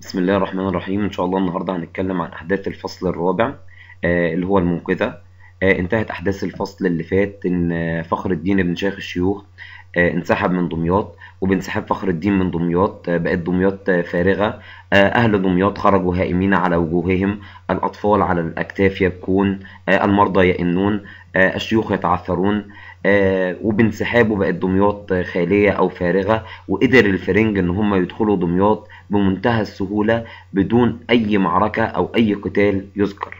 بسم الله الرحمن الرحيم إن شاء الله النهاردة هنتكلم عن أحداث الفصل الرابع آه، اللي هو المنقذة آه، انتهت أحداث الفصل اللي فات إن آه، فخر الدين بن شيخ الشيوخ آه، انسحب من دمياط وبانسحاب فخر الدين من دمياط آه، بقت دمياط آه، فارغة آه، أهل دمياط خرجوا هائمين على وجوههم الأطفال على الأكتاف يبكون آه، المرضى يئنون آه، الشيوخ يتعثرون آه، وبانسحابه بقت دمياط آه، خالية أو فارغة وقدر الفرنج إن هم يدخلوا دمياط بمنتهى السهولة بدون أي معركة أو أي قتال يذكر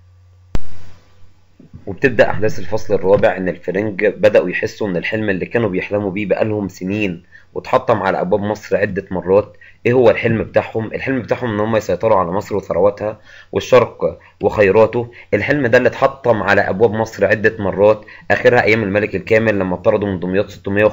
وبتبدأ أحداث الفصل الرابع إن الفرنج بدأوا يحسوا إن الحلم اللي كانوا بيحلموا بيه بقالهم سنين واتحطم على أبواب مصر عدة مرات إيه هو الحلم بتاعهم؟ الحلم بتاعهم إن هم يسيطروا على مصر وثرواتها والشرق وخيراته الحلم ده اللي اتحطم على أبواب مصر عدة مرات آخرها أيام الملك الكامل لما اطردوا من دمياط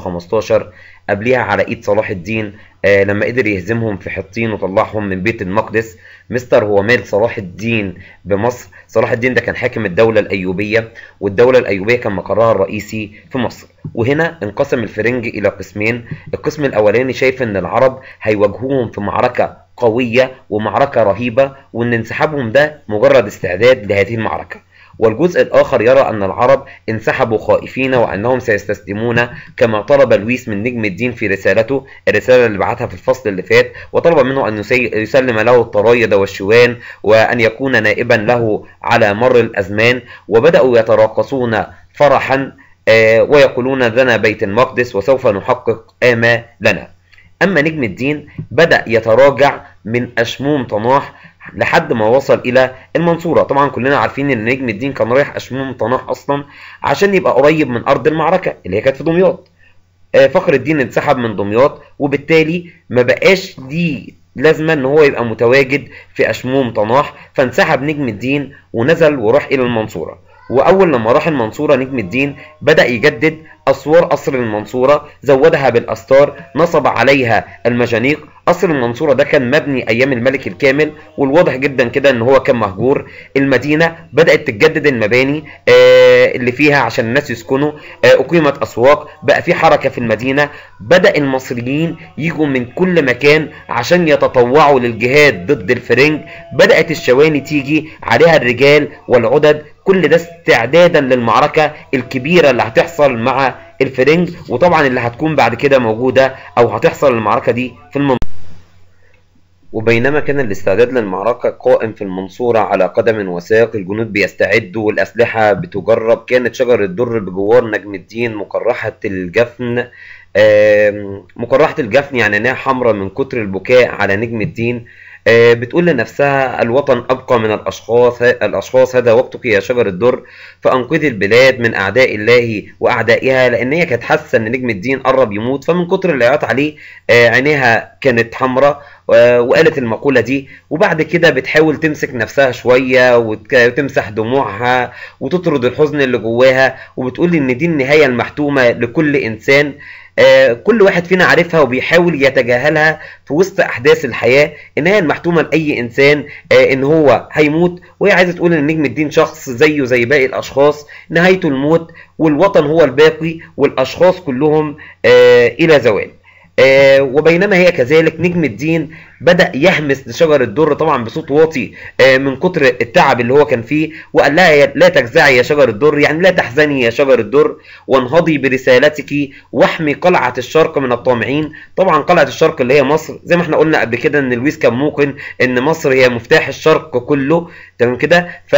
615 قبليها على إيد صلاح الدين آه لما قدر يهزمهم في حطين وطلعهم من بيت المقدس مستر هو مال صلاح الدين بمصر صلاح الدين ده كان حاكم الدولة الأيوبية والدولة الأيوبية كان مقرها الرئيسي في مصر وهنا انقسم الفرنج إلى قسمين القسم الأولاني شايف إن العرب هيواجهوهم في معركة قوية ومعركة رهيبة وإن انسحابهم ده مجرد استعداد لهذه المعركة والجزء الآخر يرى أن العرب انسحبوا خائفين وأنهم سيستسلمون كما طلب لويس من نجم الدين في رسالته الرسالة اللي بعتها في الفصل اللي فات وطلب منه أن يسي- يسلم له الطرايد والشوان وأن يكون نائبا له على مر الأزمان وبدأوا يتراقصون فرحا آه، ويقولون لنا بيت المقدس وسوف نحقق آمالنا أما نجم الدين بدأ يتراجع من أشموم طناح لحد ما وصل إلى المنصورة طبعا كلنا عارفين إن نجم الدين كان رايح أشموم طناح أصلا عشان يبقى قريب من أرض المعركة اللي هي كانت في دمياط آه، فخر الدين انسحب من دمياط وبالتالي ما بقاش دي لازمة ان هو يبقى متواجد في اشموم طناح فانسحب نجم الدين ونزل وراح الى المنصورة واول لما راح المنصورة نجم الدين بدأ يجدد اسوار قصر المنصورة زودها بالاستار نصب عليها المجانيق قصر المنصورة ده كان مبني ايام الملك الكامل والواضح جدا كده ان هو كان مهجور المدينة بدأت تتجدد المباني آه، اللي فيها عشان الناس يسكنوا آه، اقيمت اسواق بقى في حركة في المدينة بدأ المصريين يجوا من كل مكان عشان يتطوعوا للجهاد ضد الفرنج بدأت الشواني تيجي عليها الرجال والعدد كل ده استعدادا للمعركة الكبيرة اللي هتحصل مع الفرنج وطبعا اللي هتكون بعد كده موجودة او هتحصل المعركة دي في المنطقة وبينما كان الاستعداد للمعركة قائم في المنصورة على قدم وساق الجنود بيستعدوا والأسلحة بتجرب كانت شجر الدر بجوار نجم الدين مقرحة الجفن آم، مقرحة الجفن يعني عينيها حمراء من كتر البكاء على نجم الدين آه، بتقول لنفسها الوطن أبقى من الأشخاص الأشخاص هذا وقتك يا شجر الدر فأنقذي البلاد من أعداء الله وأعدائها لأن هي كانت حاسة إن نجم الدين قرب يموت فمن كتر العياط عليه آه، عينيها كانت حمراء آه، وقالت المقولة دي وبعد كده بتحاول تمسك نفسها شوية وتك- وتمسح دموعها وتطرد الحزن اللي جواها وبتقول إن دي النهاية المحتومة لكل إنسان آه، كل واحد فينا عارفها وبيحاول يتجاهلها في وسط أحداث الحياة النهاية المحتومة لأي إنسان آه، إن هو هيموت وهي عايزة تقول إن نجم الدين شخص زيه زي باقي الأشخاص نهايته الموت والوطن هو الباقي والأشخاص كلهم آه، إلى زوال آه، وبينما هي كذلك نجم الدين بدأ يهمس لشجر الدر طبعا بصوت واطي آه، من كتر التعب اللي هو كان فيه وقال لها يا- لا تجزعي يا شجر الدر يعني لا تحزني يا شجر الدر وانهضي برسالتك واحمي قلعة الشرق من الطامعين طبعا قلعة الشرق اللي هي مصر زي ما احنا قلنا قبل كده ان لويس كان موقن ان مصر هي مفتاح الشرق كله تمام كده ف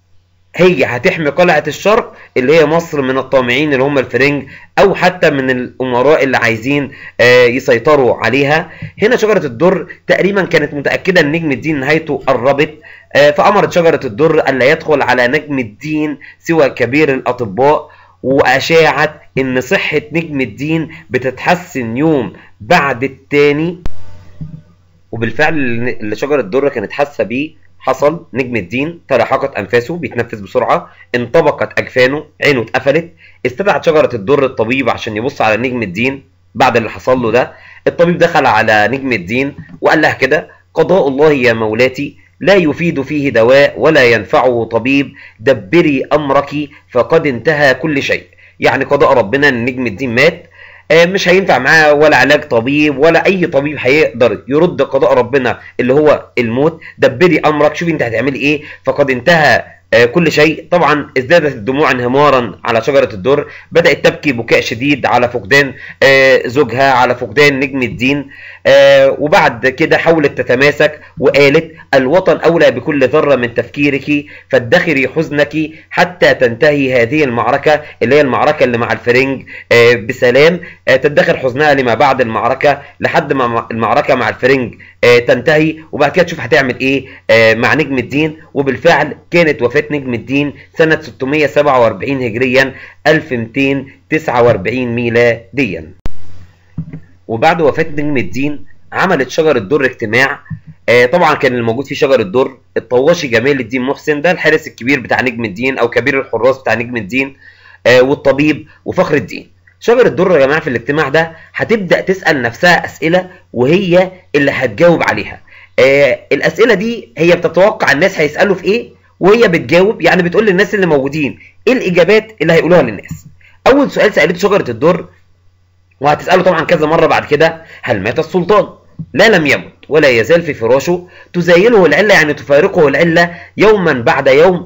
هي هتحمي قلعة الشرق اللي هي مصر من الطامعين اللي هم الفرنج او حتى من الامراء اللي عايزين آه، يسيطروا عليها هنا شجرة الدر تقريبا كانت متأكدة ان نجم الدين نهايته قربت آه، فأمرت شجرة الدر ألا يدخل على نجم الدين سوى كبير الأطباء وأشاعت إن صحة نجم الدين بتتحسن يوم بعد التاني وبالفعل اللي شجر الدر كانت حاسه بيه حصل نجم الدين تلاحقت انفاسه بيتنفس بسرعه انطبقت اجفانه عينه اتقفلت استدعت شجره الدر الطبيب عشان يبص على نجم الدين بعد اللي حصل له ده الطبيب دخل على نجم الدين وقال لها كده قضاء الله يا مولاتي لا يفيد فيه دواء ولا ينفعه طبيب دبري امرك فقد انتهى كل شيء يعني قضاء ربنا ان نجم الدين مات آه، مش هينفع معاه ولا علاج طبيب ولا اي طبيب هيقدر يرد قضاء ربنا اللي هو الموت دبري امرك شوفي انت هتعملي ايه فقد انتهى آه، كل شيء طبعا ازدادت الدموع انهمارا على شجرة الدر بدأت تبكي بكاء شديد على فقدان آه، زوجها على فقدان نجم الدين آه، وبعد كده حاولت تتماسك وقالت الوطن أولى بكل ذرة من تفكيرك فادخري حزنك حتى تنتهي هذه المعركة اللي هي المعركة اللي مع الفرنج آه، بسلام آه، تدخر حزنها لما بعد المعركة لحد ما المعركة مع الفرنج آه، تنتهي وبعد كده تشوف هتعمل ايه آه، مع نجم الدين وبالفعل كانت وفاة نجم الدين سنة 647 هجريا 1249 ميلاديا وبعد وفاة نجم الدين عملت شجر الدر اجتماع آه طبعا كان الموجود فيه شجر الدر الطواشي جمال الدين محسن ده الحارس الكبير بتاع نجم الدين او كبير الحراس بتاع نجم الدين آه والطبيب وفخر الدين شجر الدر يا جماعه في الاجتماع ده هتبدا تسال نفسها اسئله وهي اللي هتجاوب عليها آه الاسئله دي هي بتتوقع الناس هيسالوا في ايه وهي بتجاوب يعني بتقول للناس اللي موجودين ايه الاجابات اللي هيقولوها للناس اول سؤال سالته شجره الدر وهتسأله طبعا كذا مرة بعد كده هل مات السلطان؟ لا لم يمت ولا يزال في فراشه تزايله العلة يعني تفارقه العلة يوما بعد يوم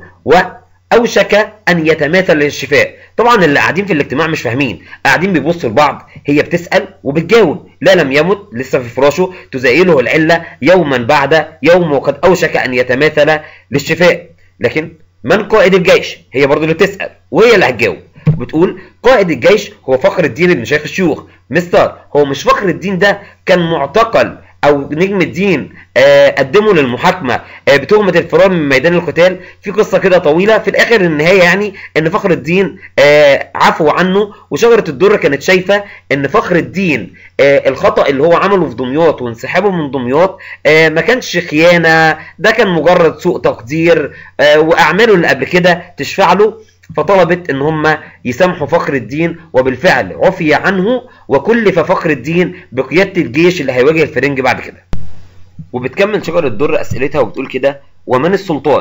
وأوشك أن يتماثل للشفاء طبعا اللي قاعدين في الاجتماع مش فاهمين قاعدين بيبصوا لبعض هي بتسأل وبتجاوب لا لم يمت لسه في فراشه تزايله العلة يوما بعد يوم وقد أوشك أن يتماثل للشفاء لكن من قائد الجيش هي برضو اللي بتسأل وهي اللي هتجاوب بتقول قائد الجيش هو فخر الدين بن شيخ الشيوخ مستر هو مش فخر الدين ده كان معتقل او نجم الدين آه قدمه للمحاكمه آه بتهمه الفرار من ميدان القتال في قصه كده طويله في الاخر النهايه يعني ان فخر الدين آه عفو عنه وشجره الدر كانت شايفه ان فخر الدين آه الخطا اللي هو عمله في دمياط وانسحابه من دمياط آه ما كانش خيانه ده كان مجرد سوء تقدير آه واعماله اللي قبل كده تشفع له فطلبت ان هم يسامحوا فخر الدين وبالفعل عفي عنه وكلف فخر الدين بقياده الجيش اللي هيواجه الفرنج بعد كده وبتكمل شجر الدر اسئلتها وبتقول كده ومن السلطان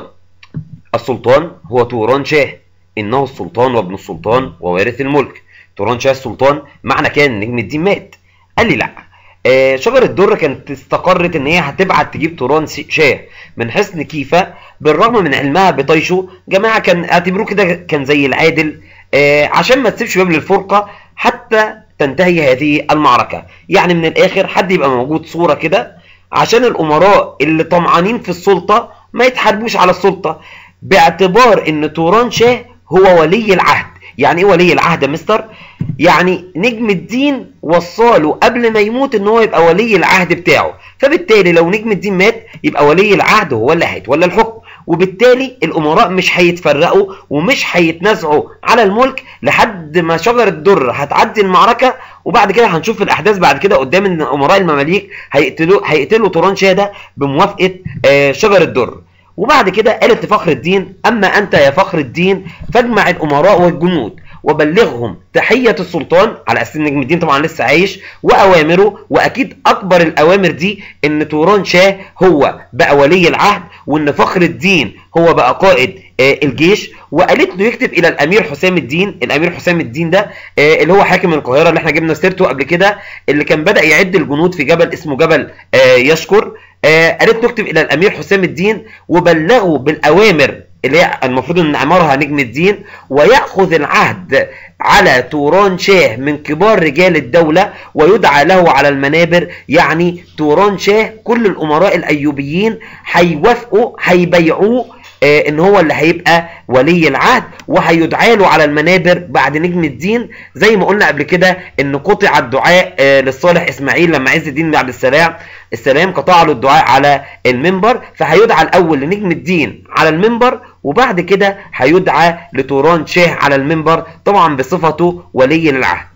السلطان هو توران شاه انه السلطان وابن السلطان ووارث الملك توران شاه السلطان معنى كان نجم الدين مات قال لي لا آه شجر الدر كانت استقرت ان هي هتبعت تجيب توران شاه من حصن كيفا بالرغم من علمها بطيشه جماعه كان اعتبروه كده كان زي العادل آه عشان ما تسيبش باب للفرقه حتى تنتهي هذه المعركه يعني من الاخر حد يبقى موجود صوره كده عشان الامراء اللي طمعانين في السلطه ما يتحاربوش على السلطه باعتبار ان توران شاه هو ولي العهد يعني ايه ولي العهد يا مستر يعني نجم الدين وصاله قبل ما يموت ان هو يبقى ولي العهد بتاعه فبالتالي لو نجم الدين مات يبقى ولي العهد هو اللي هيتولى الحكم وبالتالي الامراء مش هيتفرقوا ومش هيتنازعوا على الملك لحد ما شجر الدر هتعدي المعركه وبعد كده هنشوف في الاحداث بعد كده قدام ان امراء المماليك هيقتلوا هيقتلوا توران شاه ده بموافقه آه شجر الدر وبعد كده قالت لفخر الدين اما انت يا فخر الدين فاجمع الامراء والجنود وبلغهم تحية السلطان على أساس نجم الدين طبعا لسه عايش وأوامره وأكيد أكبر الأوامر دي إن توران شاه هو بقى ولي العهد وإن فخر الدين هو بقى قائد آه الجيش وقالت له يكتب الى الامير حسام الدين الامير حسام الدين ده آه اللي هو حاكم القاهره اللي احنا جبنا سيرته قبل كده اللي كان بدا يعد الجنود في جبل اسمه جبل آه يشكر قالت له اكتب الى الامير حسام الدين وبلغه بالاوامر اللي هي المفروض ان امرها نجم الدين وياخذ العهد على توران شاه من كبار رجال الدوله ويدعى له على المنابر يعني توران شاه كل الامراء الايوبيين هيوافقوا هيبيعوه آه ان هو اللي هيبقى ولي العهد وهيدعى له على المنابر بعد نجم الدين زي ما قلنا قبل كده ان قطع الدعاء آه لصالح اسماعيل لما عز الدين بعد السلام السلام قطع له الدعاء على المنبر فهيدعى الاول لنجم الدين على المنبر وبعد كده هيدعى لتوران شاه على المنبر طبعا بصفته ولي العهد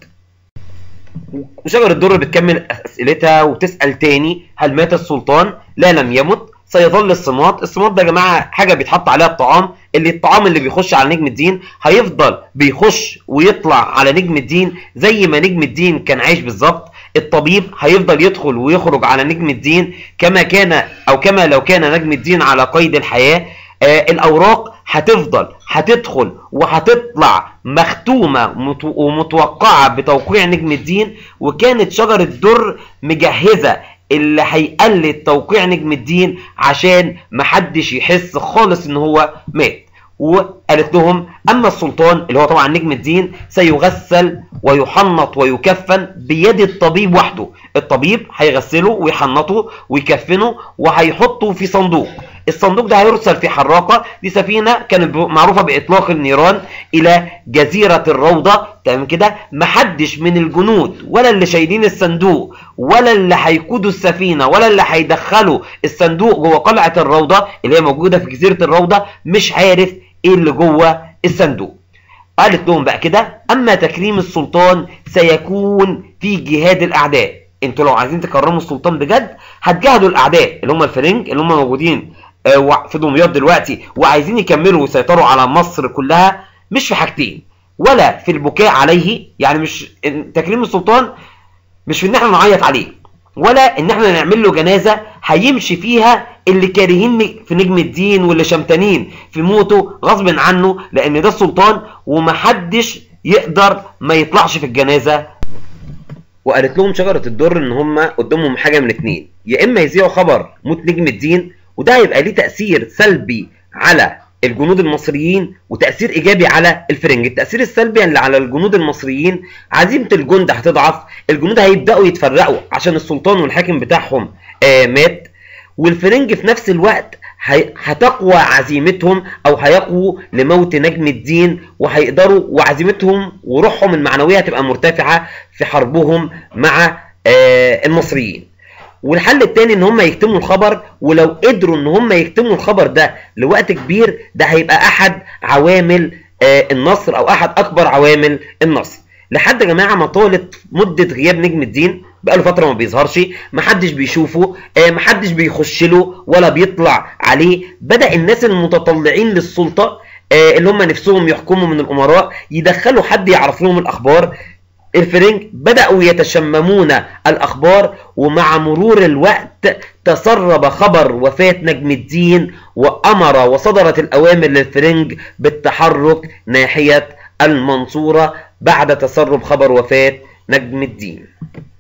وشجر الدر بتكمل اسئلتها وتسال تاني هل مات السلطان لا لم يمت سيظل الصمات الصمات ده يا جماعه حاجه بيتحط عليها الطعام اللي الطعام اللي بيخش على نجم الدين هيفضل بيخش ويطلع على نجم الدين زي ما نجم الدين كان عايش بالظبط الطبيب هيفضل يدخل ويخرج على نجم الدين كما كان او كما لو كان نجم الدين على قيد الحياه آه الاوراق هتفضل هتدخل وهتطلع مختومة مت- ومتوقعة بتوقيع نجم الدين وكانت شجرة در مجهزة اللي هيقلد توقيع نجم الدين عشان محدش يحس خالص ان هو مات وقالت لهم اما السلطان اللي هو طبعا نجم الدين سيغسل ويحنط ويكفن بيد الطبيب وحده الطبيب هيغسله ويحنطه ويكفنه وهيحطه في صندوق الصندوق ده هيرسل في حراقه دي سفينه كانت معروفه باطلاق النيران الى جزيره الروضه تمام كده محدش من الجنود ولا اللي شايلين الصندوق ولا اللي هيقودوا السفينه ولا اللي هيدخلوا الصندوق جوه قلعه الروضه اللي هي موجوده في جزيره الروضه مش عارف ايه اللي جوه الصندوق قالت لهم بقى كده اما تكريم السلطان سيكون في جهاد الاعداء انتوا لو عايزين تكرموا السلطان بجد هتجاهدوا الاعداء اللي هم الفرنج اللي هم موجودين آه، وع- في دمياط دلوقتي وعايزين يكملوا ويسيطروا على مصر كلها مش في حاجتين ولا في البكاء عليه يعني مش إن تكريم السلطان مش في ان احنا نعيط عليه ولا ان احنا نعمل له جنازه هيمشي فيها اللي كارهين في نجم الدين واللي شمتانين في موته غصب عنه لان ده السلطان ومحدش يقدر ما يطلعش في الجنازه وقالت لهم شجره الدر ان هم قدامهم حاجه من اتنين يا اما يذيعوا خبر موت نجم الدين وده هيبقى ليه تاثير سلبي على الجنود المصريين وتاثير ايجابي على الفرنج التاثير السلبي اللي على الجنود المصريين عزيمه الجند هتضعف الجنود هيبداوا يتفرقوا عشان السلطان والحاكم بتاعهم آه مات والفرنج في نفس الوقت هي- هتقوى عزيمتهم او هيقووا لموت نجم الدين وهيقدروا وعزيمتهم وروحهم المعنويه هتبقى مرتفعه في حربهم مع آه، المصريين والحل التاني ان هم يكتموا الخبر ولو قدروا ان هم يكتموا الخبر ده لوقت كبير ده هيبقى احد عوامل آه، النصر او احد اكبر عوامل النصر لحد يا جماعه ما طالت مده غياب نجم الدين بقاله فتره ما بيظهرش محدش بيشوفه آه، محدش بيخش له ولا بيطلع عليه بدا الناس المتطلعين للسلطه آه، اللي هم نفسهم يحكموا من الامراء يدخلوا حد يعرف لهم الاخبار الفرنج بدأوا يتشممون الأخبار ومع مرور الوقت تسرب خبر وفاة نجم الدين وأمر وصدرت الأوامر للفرنج بالتحرك ناحية المنصورة بعد تسرب خبر وفاة نجم الدين